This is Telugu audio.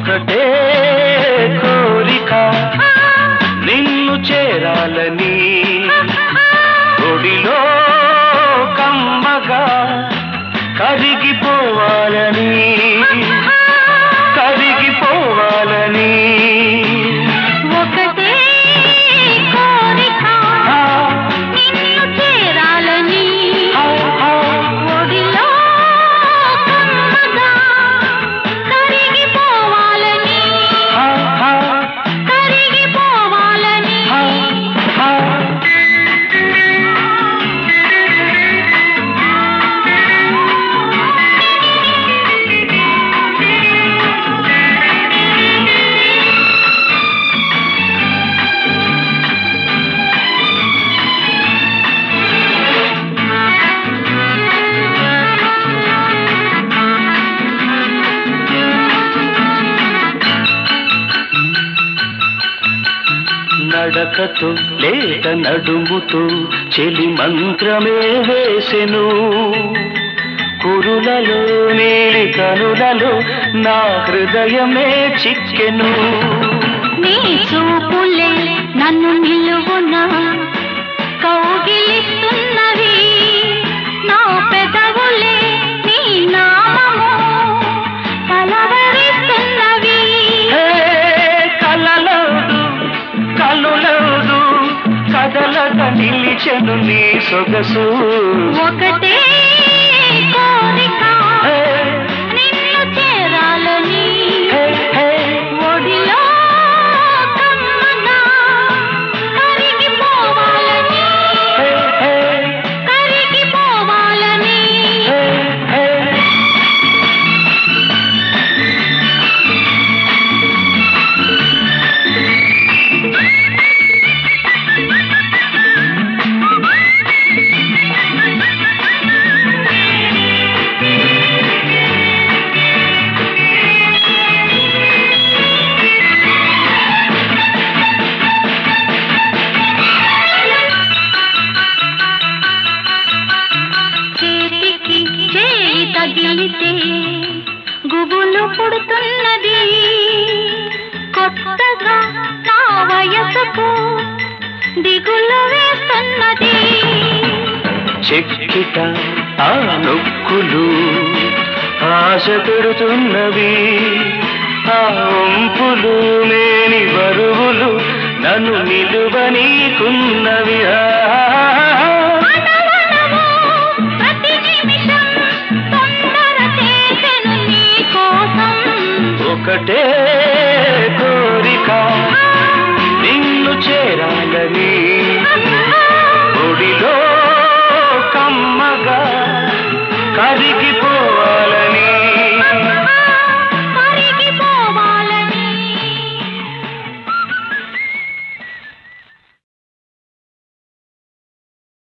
ఒకటే కోరిక నిన్ను చేరాలని ఒడిలో కమ్మగా కరిగిపోవాలని కరిగిపోవాలని ఒకటే కోరిక ఆ, నిన్ను చేరాలని ఆ, ఆ. ఒడిలో కమ్మగా కరిగిపోవాలని ఆ, ఆ, కరిగిపోవాలని ఆ, ఆ. నడకతో లేత నడుముతో చెలి మంత్రమే వేసెను కురులలో నీలి కనులలో నా హృదయమే చిక్కెను నీ చూపులే నన్ను నిలువున కౌగిలిస్తున్నవి నా పెదవులే నీ నామము కలవరిస్తున్నవి హే కలలదు కలులదు కదలక నిలిచెను నీ సొగసు ఒకటే కోరిక హే, నిన్ను చేరాలని హే, హే. ఒడిలో కమ్మగా కరిగిపోవాలని హే, హే, కరిగిపోవాలని హే, హే. చేతికి చేయి తగిలితే గుబులు పుడుతున్నది కొత్తగా నా వయసుకు దిగులు వేస్తున్నది చెక్కిట ఆ నొక్కులు ఆశ పెడుతున్నవి ఆ వంపులు మేని బరువులు నన్ను నిలువనీకున్నవి ఆ